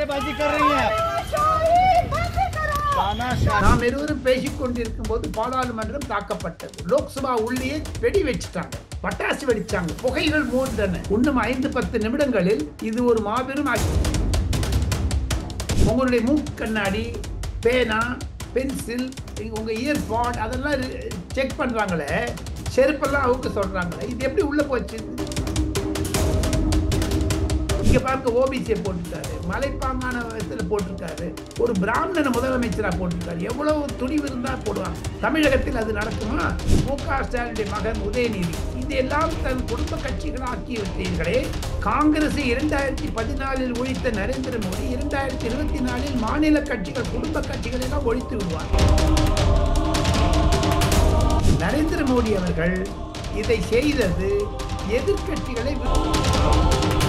नारेबाजी कर रही हैं तानाशाही நாம் இருவரும் பேசிக் கொண்டிருக்கும் போது பாராளுமன்றம் தாக்கப்பட்டது லோக்சபா உள்ளே வெடி வச்சுட்டாங்க பட்டாசு வெடிச்சாங்க புகைகள் மூன்றன இன்னும் ஐந்து பத்து நிமிடங்களில் இது ஒரு மாபெரும் ஆட்சி. உங்களுடைய மூக்கு கண்ணாடி பேனா பென்சில் உங்க இயர்பாட் அதெல்லாம் செக் பண்றாங்களே செருப்பெல்லாம் அவுக்க சொல்றாங்களே இது எப்படி உள்ள போச்சு இங்க பார்க்க ஓபிசியை போட்டிருக்காரு மலைப்பாங்கான விதத்துல போட்டிருக்காரு ஒரு பிராமணனை முதலமைச்சரா போட்டிருக்காரு எவ்வளவு துணிவு இருந்தா போடுவாங்க தமிழகத்தில் அது நடக்குமா மு க ஸ்டாலினுடைய மகன் உதயநிதி இதெல்லாம் தன் குடும்ப கட்சிகள் ஆக்கி விட்டீர்களே காங்கிரஸ் இரண்டாயிரத்தி பதினாலில் ஒழித்த நரேந்திர மோடி இரண்டாயிரத்தி இருபத்தி நாலில் மாநில கட்சிகள் குடும்ப கட்சிகளை எல்லாம் ஒழித்து விடுவார் நரேந்திர மோடி அவர்கள் இதை செய்தது எதிர்க்கட்சிகளை வி-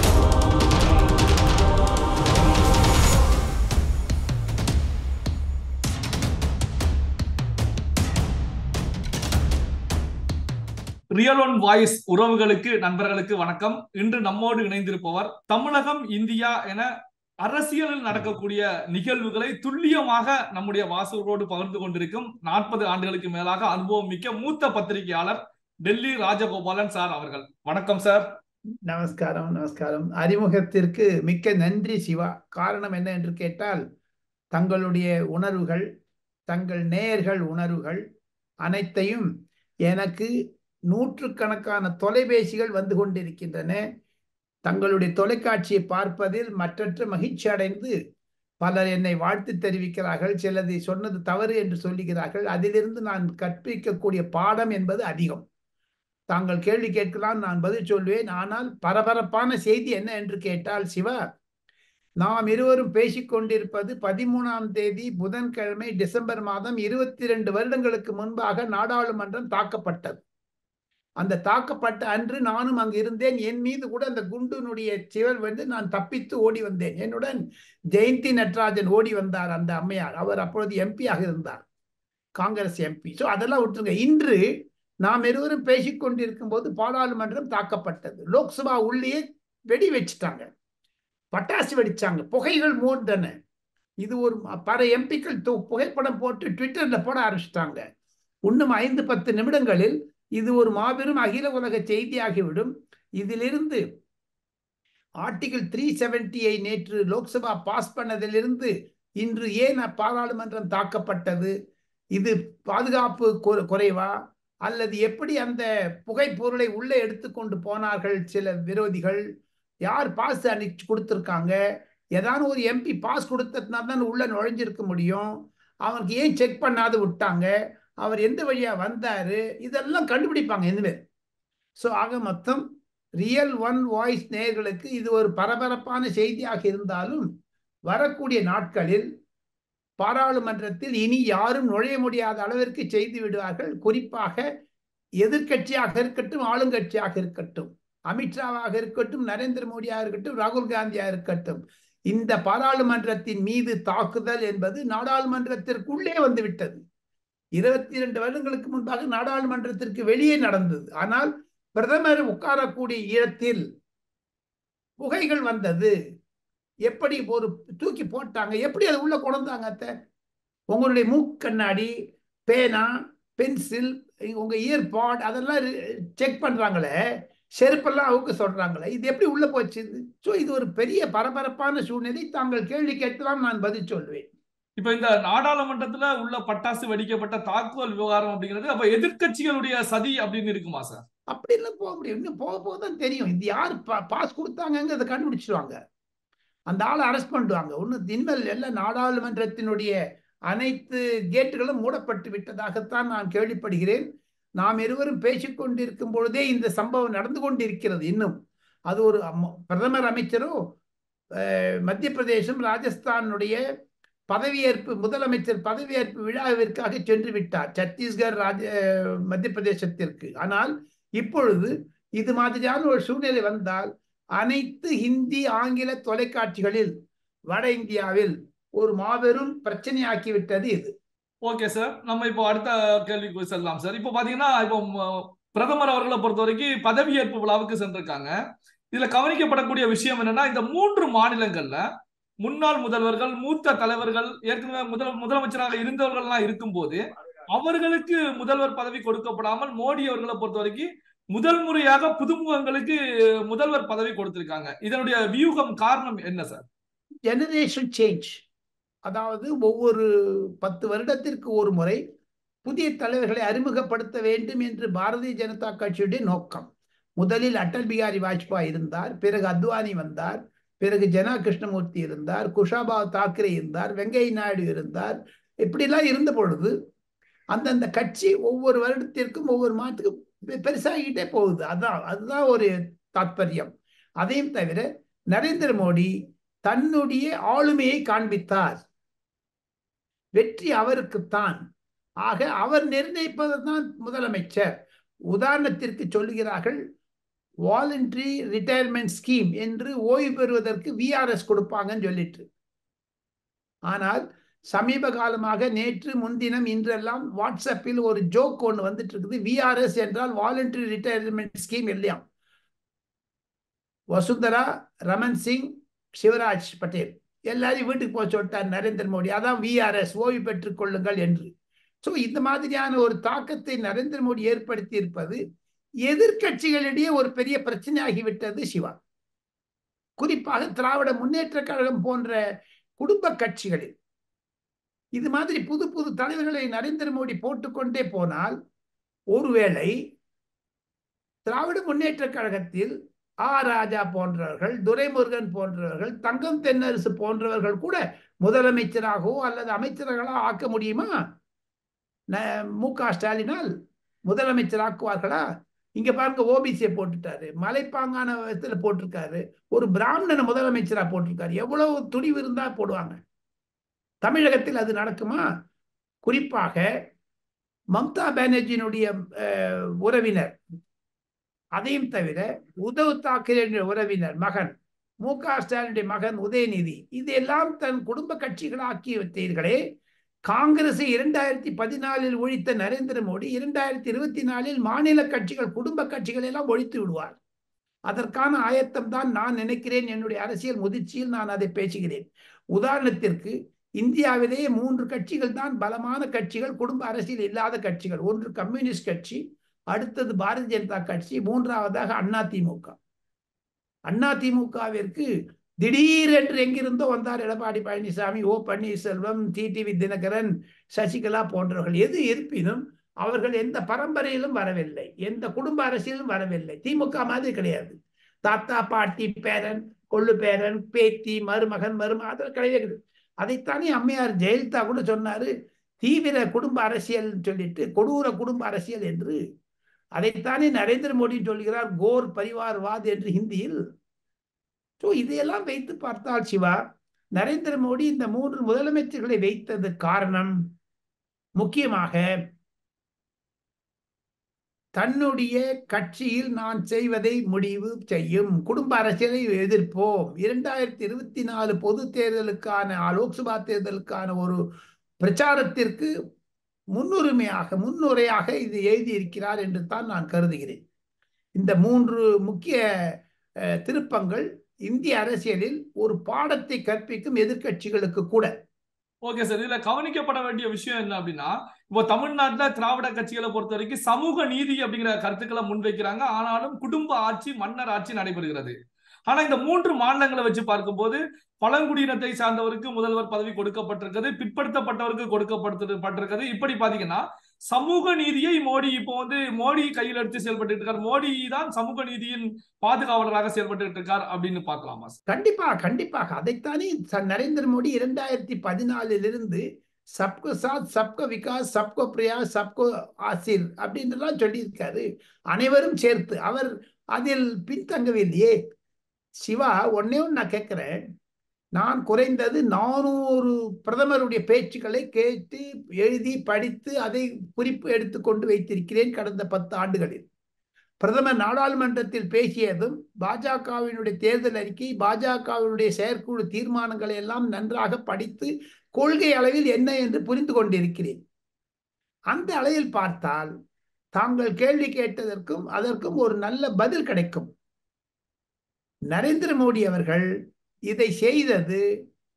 ரியல் ஒன் வாய்ஸ் உறவுகளுக்கு நண்பர்களுக்கு வணக்கம் இன்று நம்மோடு இணைந்திருப்பவர் தமிழகம் இந்தியா என அரசியலில் நடக்கக்கூடிய நிகழ்வுகளை துல்லியமாக நம்முடைய வாசகரோடு பகிர்ந்து கொண்டிருக்கும் நாற்பது ஆண்டுகளுக்கு மேலாக அனுபவம் மிக்க மூத்த பத்திரிகையாளர் டெல்லி ராஜகோபாலன் சார் அவர்கள் வணக்கம் சார் நமஸ்காரம் நமஸ்காரம் அறிமுகத்திற்கு மிக்க நன்றி சிவா காரணம் என்ன என்று கேட்டால் தங்களுடைய உணர்வுகள் தங்கள் நேயர்கள் உணர்வுகள் அனைத்தையும் எனக்கு நூற்றுக்கணக்கான தொலைபேசிகள் வந்து கொண்டிருக்கின்றன தங்களுடைய தொலைக்காட்சியை பார்ப்பதில் மற்றற்ற மகிழ்ச்சி அடைந்து பலர் என்னை வாழ்த்து தெரிவிக்கிறார்கள் சிலது சொன்னது தவறு என்று சொல்லுகிறார்கள் அதிலிருந்து நான் கற்பிக்கக்கூடிய பாடம் என்பது அதிகம் தாங்கள் கேள்வி கேட்கலாம் நான் பதில் சொல்வேன் ஆனால் பரபரப்பான செய்தி என்ன என்று கேட்டால் சிவா நாம் இருவரும் பேசிக் கொண்டிருப்பது பதிமூணாம் தேதி புதன்கிழமை டிசம்பர் மாதம் இருபத்தி ரெண்டு வருடங்களுக்கு முன்பாக நாடாளுமன்றம் தாக்கப்பட்டது அந்த தாக்கப்பட்ட அன்று நானும் அங்கு இருந்தேன் என் மீது கூட அந்த குண்டுனுடைய சிவல் வந்து நான் தப்பித்து ஓடி வந்தேன் என்னுடன் ஜெயந்தி நட்ராஜன் ஓடி வந்தார் அந்த அம்மையார் அவர் அப்பொழுது எம்பியாக இருந்தார் காங்கிரஸ் எம்பி ஸோ அதெல்லாம் விட்டுருங்க இன்று நாம் இருவரும் பேசிக் கொண்டிருக்கும் போது பாராளுமன்றம் தாக்கப்பட்டது லோக்சபா உள்ளே வெடி வச்சுட்டாங்க பட்டாசு வெடிச்சாங்க புகைகள் மூன்றன இது ஒரு பல எம்பிக்கள் புகைப்படம் போட்டு ட்விட்டர்ல போட ஆரம்பிச்சிட்டாங்க இன்னும் ஐந்து பத்து நிமிடங்களில் இது ஒரு மாபெரும் அகில உலக செய்தியாகிவிடும் இதிலிருந்து ஆர்டிகிள் த்ரீ செவன்டியை நேற்று லோக்சபா பாஸ் பண்ணதிலிருந்து இன்று ஏன் பாராளுமன்றம் தாக்கப்பட்டது இது பாதுகாப்பு குறைவா அல்லது எப்படி அந்த புகைப்பொருளை உள்ளே எடுத்துக்கொண்டு போனார்கள் சில விரோதிகள் யார் பாஸ் அனுப்பிச்சு கொடுத்துருக்காங்க ஏதாவது ஒரு எம்பி பாஸ் கொடுத்ததுனால தான் உள்ள நுழைஞ்சிருக்க முடியும் அவனுக்கு ஏன் செக் பண்ணாத விட்டாங்க அவர் எந்த வழியா வந்தாரு இதெல்லாம் கண்டுபிடிப்பாங்க எதுவுமே ஸோ ஆக மொத்தம் ரியல் ஒன் வாய்ஸ் நேயர்களுக்கு இது ஒரு பரபரப்பான செய்தியாக இருந்தாலும் வரக்கூடிய நாட்களில் பாராளுமன்றத்தில் இனி யாரும் நுழைய முடியாத அளவிற்கு செய்து விடுவார்கள் குறிப்பாக எதிர்கட்சியாக இருக்கட்டும் ஆளுங்கட்சியாக இருக்கட்டும் அமித்ஷாவாக இருக்கட்டும் நரேந்திர மோடியாக இருக்கட்டும் ராகுல் காந்தியாக இருக்கட்டும் இந்த பாராளுமன்றத்தின் மீது தாக்குதல் என்பது நாடாளுமன்றத்திற்குள்ளே வந்து விட்டது இருபத்தி இரண்டு வருடங்களுக்கு முன்பாக நாடாளுமன்றத்திற்கு வெளியே நடந்தது ஆனால் பிரதமர் உட்காரக்கூடிய இடத்தில் புகைகள் வந்தது எப்படி ஒரு தூக்கி போட்டாங்க எப்படி அது உள்ள கொண்டாங்க அத்தை உங்களுடைய மூக்கு கண்ணாடி பேனா பென்சில் உங்க இயர்பாட் அதெல்லாம் செக் பண்றாங்களே செருப்பெல்லாம் அவுக்க சொல்றாங்களே இது எப்படி உள்ள போச்சு ஸோ இது ஒரு பெரிய பரபரப்பான சூழ்நிலை தாங்கள் கேள்வி கேட்கலாம் நான் பதில் சொல்வேன் இப்ப இந்த நாடாளுமன்றத்துல உள்ள பட்டாசு வெடிக்கப்பட்ட தாக்குதல் விவகாரம் அப்படிங்கிறது அப்ப எதிர்கட்சிகளுடைய சதி அப்படின்னு இருக்குமா சார் அப்படி இல்லை போக முடியும் இன்னும் போக போக தான் தெரியும் இது யார் பாஸ் கொடுத்தாங்கிறத கண்டுபிடிச்சிருவாங்க அந்த ஆளை அரெஸ்ட் பண்ணுவாங்க ஒன்று இனிமேல் எல்லாம் நாடாளுமன்றத்தினுடைய அனைத்து கேட்டுகளும் மூடப்பட்டு விட்டதாகத்தான் நான் கேள்விப்படுகிறேன் நாம் இருவரும் பேசிக்கொண்டிருக்கும் பொழுதே இந்த சம்பவம் நடந்து கொண்டிருக்கிறது இன்னும் அது ஒரு பிரதமர் அமைச்சரும் மத்திய பிரதேசம் ராஜஸ்தானுடைய பதவியேற்பு முதலமைச்சர் பதவியேற்பு விழாவிற்காக சென்று விட்டார் சத்தீஸ்கர் ராஜ மத்திய பிரதேசத்திற்கு ஆனால் இப்பொழுது இது மாதிரியான ஒரு சூழ்நிலை வந்தால் அனைத்து ஹிந்தி ஆங்கில தொலைக்காட்சிகளில் வட இந்தியாவில் ஒரு மாபெரும் பிரச்சனையாக்கி விட்டது இது ஓகே சார் நம்ம இப்போ அடுத்த கேள்விக்கு செல்லலாம் சார் இப்போ பாத்தீங்கன்னா இப்போ பிரதமர் அவர்களை பொறுத்த வரைக்கும் பதவியேற்பு விழாவுக்கு சென்றிருக்காங்க இதுல கவனிக்கப்படக்கூடிய விஷயம் என்னன்னா இந்த மூன்று மாநிலங்கள்ல முன்னாள் முதல்வர்கள் மூத்த தலைவர்கள் ஏற்கனவே முதல் முதலமைச்சராக இருந்தவர்கள்லாம் இருக்கும்போது அவர்களுக்கு முதல்வர் பதவி கொடுக்கப்படாமல் மோடி அவர்களை பொறுத்த வரைக்கும் முதல் முறையாக புதுமுகங்களுக்கு முதல்வர் பதவி கொடுத்திருக்காங்க இதனுடைய வியூகம் காரணம் என்ன சார் ஜெனரேஷன் சேஞ்ச் அதாவது ஒவ்வொரு பத்து வருடத்திற்கு ஒரு முறை புதிய தலைவர்களை அறிமுகப்படுத்த வேண்டும் என்று பாரதிய ஜனதா கட்சியுடைய நோக்கம் முதலில் அடல் பிகாரி வாஜ்பாய் இருந்தார் பிறகு அத்வானி வந்தார் பிறகு ஜனா கிருஷ்ணமூர்த்தி இருந்தார் குஷாபா தாக்கரே இருந்தார் வெங்கைய நாயுடு இருந்தார் இப்படிலாம் இருந்த பொழுது அந்தந்த கட்சி ஒவ்வொரு வருடத்திற்கும் ஒவ்வொரு மாதத்துக்கும் பெருசாகிட்டே போகுது அதான் அதுதான் ஒரு தாத்பரியம் அதையும் தவிர நரேந்திர மோடி தன்னுடைய ஆளுமையை காண்பித்தார் வெற்றி அவருக்குத்தான் ஆக அவர் நிர்ணயிப்பதுதான் முதலமைச்சர் உதாரணத்திற்கு சொல்லுகிறார்கள் வாலண்டரி ரிட்டையர்மெண்ட் ஸ்கீம் என்று ஓய்வு பெறுவதற்கு விஆர்எஸ் கொடுப்பாங்கன்னு சொல்லிட்டு ஆனால் சமீப காலமாக நேற்று முன்தினம் இன்றெல்லாம் வாட்ஸ்அப்பில் ஒரு ஜோக் ஒன்று வந்துட்டு இருக்குது விஆர்எஸ் என்றால் வாலண்டரி ரிட்டையர்மெண்ட் ஸ்கீம் இல்லையாம் வசுந்தரா ரமன் சிங் சிவராஜ் பட்டேல் எல்லாரையும் வீட்டுக்கு போக சொல்லிட்டார் நரேந்திர மோடி அதான் விஆர்எஸ் ஓய்வு பெற்றுக் கொள்ளுங்கள் என்று ஸோ இந்த மாதிரியான ஒரு தாக்கத்தை நரேந்திர மோடி ஏற்படுத்தி இருப்பது எதிர்கட்சிகளிடையே ஒரு பெரிய பிரச்சனை ஆகிவிட்டது சிவா குறிப்பாக திராவிட முன்னேற்ற கழகம் போன்ற குடும்ப கட்சிகளில் இது மாதிரி புது புது தலைவர்களை நரேந்திர மோடி போட்டுக்கொண்டே போனால் ஒருவேளை திராவிட முன்னேற்ற கழகத்தில் ஆ ராஜா போன்றவர்கள் துரைமுருகன் போன்றவர்கள் தங்கம் தென்னரசு போன்றவர்கள் கூட முதலமைச்சராகவோ அல்லது அமைச்சர்களாக ஆக்க முடியுமா மு க ஸ்டாலினால் முதலமைச்சராக்குவார்களா இங்க பாருங்க ஓபிசியை போட்டுட்டாரு மலைப்பாங்கான விதத்துல போட்டிருக்காரு ஒரு பிராமணனை முதலமைச்சரா போட்டிருக்காரு எவ்வளவு துணிவு இருந்தா போடுவாங்க தமிழகத்தில் அது நடக்குமா குறிப்பாக மம்தா பானர்ஜியினுடைய உறவினர் அதையும் தவிர உத்தவ் தாக்கரே உறவினர் மகன் மு க ஸ்டாலினுடைய மகன் உதயநிதி இதெல்லாம் தன் குடும்ப கட்சிகளாக்கி வைத்தீர்களே காங்கிரஸை இரண்டாயிரத்தி பதினாலில் ஒழித்த நரேந்திர மோடி இரண்டாயிரத்தி இருபத்தி நாலில் மாநில கட்சிகள் குடும்ப கட்சிகள் எல்லாம் ஒழித்து விடுவார் அதற்கான ஆயத்தம் தான் நான் நினைக்கிறேன் என்னுடைய அரசியல் முதிர்ச்சியில் நான் அதை பேசுகிறேன் உதாரணத்திற்கு இந்தியாவிலேயே மூன்று கட்சிகள் தான் பலமான கட்சிகள் குடும்ப அரசியல் இல்லாத கட்சிகள் ஒன்று கம்யூனிஸ்ட் கட்சி அடுத்தது பாரதிய ஜனதா கட்சி மூன்றாவதாக அண்ணா திமுக அண்ணா திமுகவிற்கு திடீரென்று எங்கிருந்தோ வந்தார் எடப்பாடி பழனிசாமி ஓ பன்னீர்செல்வம் டிடிவி தினகரன் சசிகலா போன்றவர்கள் எது இருப்பினும் அவர்கள் எந்த பரம்பரையிலும் வரவில்லை எந்த குடும்ப அரசியலும் வரவில்லை திமுக மாதிரி கிடையாது தாத்தா பாட்டி பேரன் கொள்ளு பேரன் பேத்தி மருமகன் மருமகன் அதில் கிடையவே கிடையாது அதைத்தானே அம்மையார் ஜெயலலிதா கூட சொன்னாரு தீவிர குடும்ப அரசியல் சொல்லிட்டு கொடூர குடும்ப அரசியல் என்று அதைத்தானே நரேந்திர மோடி சொல்கிறார் கோர் பரிவார் வாத் என்று ஹிந்தியில் ஸோ இதையெல்லாம் வைத்து பார்த்தால் சிவா நரேந்திர மோடி இந்த மூன்று முதலமைச்சர்களை வைத்தது காரணம் முக்கியமாக தன்னுடைய கட்சியில் நான் செய்வதை முடிவு செய்யும் குடும்ப அரசியலை எதிர்ப்போம் இரண்டாயிரத்தி இருபத்தி நாலு பொது தேர்தலுக்கான லோக்சபா தேர்தலுக்கான ஒரு பிரச்சாரத்திற்கு முன்னுரிமையாக முன்னுரையாக இது எழுதியிருக்கிறார் என்று தான் நான் கருதுகிறேன் இந்த மூன்று முக்கிய திருப்பங்கள் இந்திய அரசியலில் ஒரு பாடத்தை கற்பிக்கும் எதிர்கட்சிகளுக்கு கூட ஓகே சார் இதுல கவனிக்கப்பட வேண்டிய விஷயம் என்ன அப்படின்னா இப்போ தமிழ்நாட்டுல திராவிட கட்சிகளை பொறுத்த வரைக்கும் சமூக நீதி அப்படிங்கிற கருத்துக்களை முன்வைக்கிறாங்க ஆனாலும் குடும்ப ஆட்சி மன்னர் ஆட்சி நடைபெறுகிறது ஆனா இந்த மூன்று மாநிலங்களை வச்சு பார்க்கும்போது பழங்குடியினத்தை சார்ந்தவருக்கு முதல்வர் பதவி கொடுக்கப்பட்டிருக்கிறது பிற்படுத்தப்பட்டவருக்கு கொடுக்கப்பட்டிருக்கிறது இப்படி பாத்தீங்கன்னா சமூக நீதியை மோடி இப்போ வந்து மோடி கையில் எடுத்து செயல்பட்டு இருக்கார் மோடி தான் சமூக நீதியின் பாதுகாவலராக செயல்பட்டு இருக்கார் அப்படின்னு பார்க்கலாமா கண்டிப்பா கண்டிப்பாக அதைத்தானே நரேந்திர மோடி இரண்டாயிரத்தி பதினாலிலிருந்து சப்கோ சாத் சப்கோ விகாஸ் சப்கோ பிரியா சப்கோ ஆசிர் அப்படின்றலாம் சொல்லியிருக்காரு அனைவரும் சேர்த்து அவர் அதில் பின்தங்கவில்லையே சிவா ஒன்னே ஒன்று நான் கேட்கிறேன் நான் குறைந்தது நானூறு பிரதமருடைய பேச்சுக்களை கேட்டு எழுதி படித்து அதை குறிப்பு எடுத்துக்கொண்டு வைத்திருக்கிறேன் கடந்த பத்து ஆண்டுகளில் பிரதமர் நாடாளுமன்றத்தில் பேசியதும் பாஜகவினுடைய தேர்தல் அறிக்கை பாஜகவினுடைய செயற்குழு தீர்மானங்களை எல்லாம் நன்றாக படித்து கொள்கை அளவில் என்ன என்று புரிந்து கொண்டிருக்கிறேன் அந்த அளவில் பார்த்தால் தாங்கள் கேள்வி கேட்டதற்கும் அதற்கும் ஒரு நல்ல பதில் கிடைக்கும் நரேந்திர மோடி அவர்கள் இதை செய்தது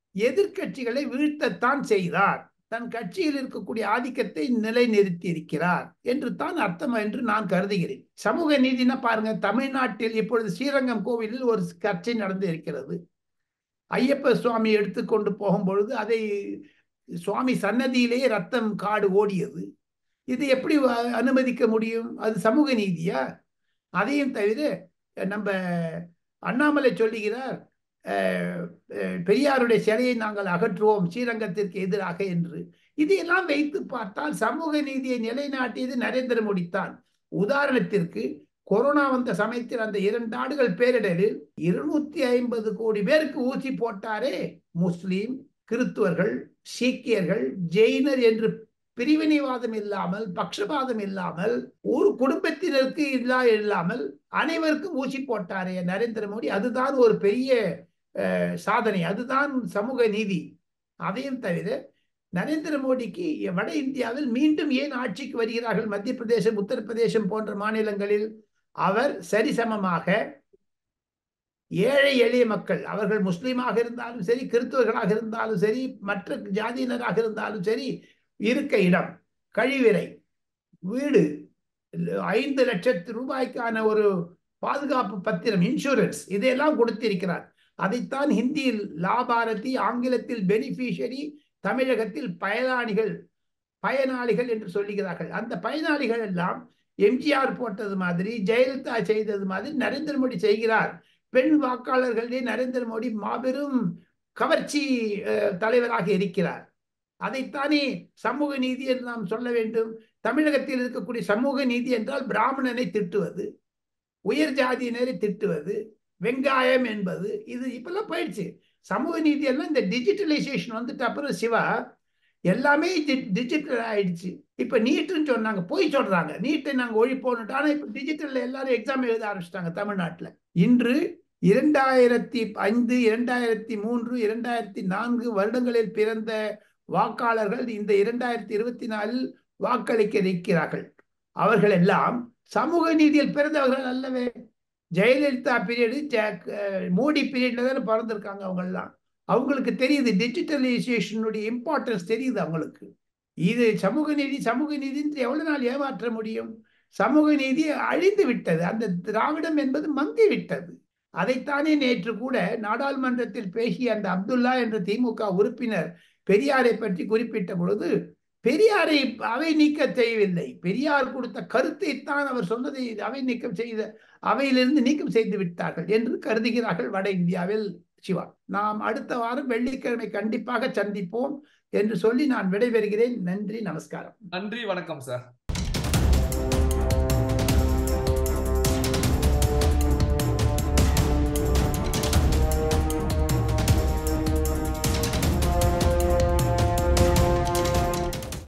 எதிர்க்கட்சிகளை வீழ்த்தத்தான் செய்தார் தன் கட்சியில் இருக்கக்கூடிய ஆதிக்கத்தை நிலைநிறுத்தி இருக்கிறார் என்று தான் அர்த்தம் என்று நான் கருதுகிறேன் சமூக நீதினா பாருங்க தமிழ்நாட்டில் இப்பொழுது ஸ்ரீரங்கம் கோவிலில் ஒரு சர்ச்சை நடந்து இருக்கிறது ஐயப்ப சுவாமி எடுத்துக்கொண்டு போகும் பொழுது அதை சுவாமி சன்னதியிலேயே ரத்தம் காடு ஓடியது இது எப்படி அனுமதிக்க முடியும் அது சமூக நீதியா அதையும் தவிர நம்ம அண்ணாமலை சொல்லுகிறார் பெரியாருடைய சிலையை நாங்கள் அகற்றுவோம் ஸ்ரீரங்கத்திற்கு எதிராக என்று இதையெல்லாம் வைத்து பார்த்தால் சமூக நீதியை நிலைநாட்டியது நரேந்திர மோடி தான் உதாரணத்திற்கு கொரோனா வந்த சமயத்தில் அந்த இரண்டு ஆண்டுகள் பேரிடரில் இருநூத்தி ஐம்பது கோடி பேருக்கு ஊசி போட்டாரே முஸ்லீம் கிறிஸ்துவர்கள் சீக்கியர்கள் ஜெயினர் என்று பிரிவினைவாதம் இல்லாமல் பக்ஷபாதம் இல்லாமல் ஒரு குடும்பத்தினருக்கு இல்லா இல்லாமல் அனைவருக்கும் ஊசி போட்டாரே நரேந்திர மோடி அதுதான் ஒரு பெரிய சாதனை அதுதான் சமூக நீதி அதையும் தவிர நரேந்திர மோடிக்கு வட இந்தியாவில் மீண்டும் ஏன் ஆட்சிக்கு வருகிறார்கள் மத்திய பிரதேசம் உத்தரப்பிரதேசம் போன்ற மாநிலங்களில் அவர் சரிசமமாக ஏழை எளிய மக்கள் அவர்கள் முஸ்லீமாக இருந்தாலும் சரி கிறிஸ்துவர்களாக இருந்தாலும் சரி மற்ற ஜாதியினராக இருந்தாலும் சரி இருக்க இடம் கழிவிறை வீடு ஐந்து லட்சத்து ரூபாய்க்கான ஒரு பாதுகாப்பு பத்திரம் இன்சூரன்ஸ் இதையெல்லாம் கொடுத்திருக்கிறார் அதைத்தான் ஹிந்தியில் லாபாரதி ஆங்கிலத்தில் பெனிஃபிஷரி தமிழகத்தில் பயனாளிகள் பயனாளிகள் என்று சொல்லுகிறார்கள் அந்த பயனாளிகள் எல்லாம் எம்ஜிஆர் போட்டது மாதிரி ஜெயலலிதா செய்தது மாதிரி நரேந்திர மோடி செய்கிறார் பெண் வாக்காளர்களே நரேந்திர மோடி மாபெரும் கவர்ச்சி தலைவராக இருக்கிறார் அதைத்தானே சமூக நீதி என்று நாம் சொல்ல வேண்டும் தமிழகத்தில் இருக்கக்கூடிய சமூக நீதி என்றால் பிராமணனை திட்டுவது உயர் ஜாதியினரை திட்டுவது வெங்காயம் என்பது இது இப்பெல்லாம் போயிடுச்சு சமூக நீதி எல்லாம் இந்த டிஜிட்டலைசேஷன் வந்துட்டு அப்புறம் சிவா எல்லாமே டிஜிட்டல் ஆயிடுச்சு இப்ப நீட்டுன்னு சொன்னாங்க போய் சொல்றாங்க நீட்டை நாங்க ஒழிப்போன்னுட்டு ஆனா இப்ப டிஜிட்டல்ல எல்லாரும் எக்ஸாம் எழுத ஆரம்பிச்சிட்டாங்க தமிழ்நாட்டில் இன்று இரண்டாயிரத்தி ஐந்து இரண்டாயிரத்தி மூன்று இரண்டாயிரத்தி நான்கு வருடங்களில் பிறந்த வாக்காளர்கள் இந்த இரண்டாயிரத்தி இருபத்தி நாலில் வாக்களிக்க இருக்கிறார்கள் அவர்கள் எல்லாம் சமூக நீதியில் பிறந்தவர்கள் அல்லவே ஜெயலலிதா பீரியடு மோடி பீரியட்ல தானே பிறந்திருக்காங்க அவங்கெல்லாம் அவங்களுக்கு தெரியுது டிஜிட்டலைசேஷனுடைய இம்பார்ட்டன்ஸ் தெரியுது அவங்களுக்கு இது சமூக நீதி சமூக நீதின்னு எவ்வளவு நாள் ஏமாற்ற முடியும் சமூக நீதி அழிந்து விட்டது அந்த திராவிடம் என்பது மங்கி விட்டது அதைத்தானே நேற்று கூட நாடாளுமன்றத்தில் பேசிய அந்த அப்துல்லா என்ற திமுக உறுப்பினர் பெரியாரை பற்றி குறிப்பிட்ட பொழுது பெரியாரை அவை நீக்க செய்யவில்லை பெரியார் கொடுத்த கருத்தை தான் அவர் சொன்னதை அவை நீக்கம் செய்த அவையிலிருந்து நீக்கம் செய்து விட்டார்கள் என்று கருதுகிறார்கள் வட இந்தியாவில் சிவா நாம் அடுத்த வாரம் வெள்ளிக்கிழமை கண்டிப்பாக சந்திப்போம் என்று சொல்லி நான் விடைபெறுகிறேன் நன்றி நமஸ்காரம் நன்றி வணக்கம் சார்